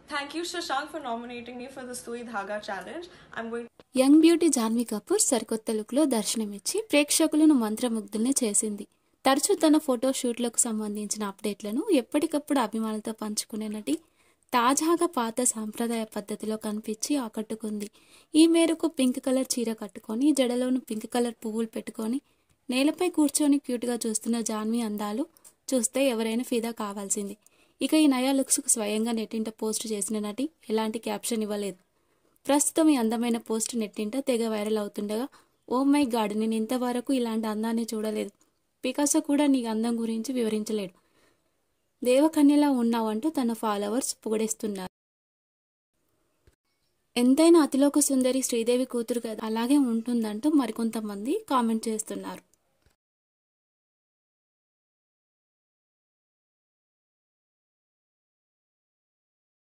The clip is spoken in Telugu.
Thank you, Shashank, for nominating me for the Sui Dhaga challenge. I'm going young beauty Janhvi Kapoor సరికొత్త లుక్లో దర్శనమిచ్చి ప్రేక్షకులను మంత్రముగ్ధుల్ని చేసింది తరచూ తన ఫోటో షూట్లకు సంబంధించిన అప్డేట్లను ఎప్పటికప్పుడు అభిమానులతో పంచుకునే నటి తాజాగా పాత సాంప్రదాయ పద్ధతిలో కనిపించి ఆకట్టుకుంది ఈ మేరకు పింక్ కలర్ చీర కట్టుకొని జడలోను పింక్ కలర్ పువ్వులు పెట్టుకొని నేలపై కూర్చొని క్యూట్గా చూస్తున్న జాన్వీ అందాలు చూస్తే ఎవరైనా ఫిదా కావాల్సింది ఇక ఈ నయా లుక్స్కు స్వయంగా నెట్టింట పోస్ట్ చేసిన నటి ఎలాంటి క్యాప్షన్ ఇవ్వలేదు ప్రస్తుతం ఈ అందమైన పోస్ట్ నెట్టింట తెగ వైరల్ అవుతుండగా ఓ మై గాడ్ నేను ఇంతవరకు ఇలాంటి అందాన్ని చూడలేదు పికాసో కూడా నీ అందం గురించి వివరించలేడు దేవకన్యలా ఉన్నావంటూ తన ఫాలోవర్స్ పొగడేస్తున్నారు ఎంతైనా అతిలోక సుందరి శ్రీదేవి కూతురు కదా అలాగే ఉంటుందంటూ మరికొంతమంది కామెంట్ చేస్తున్నారు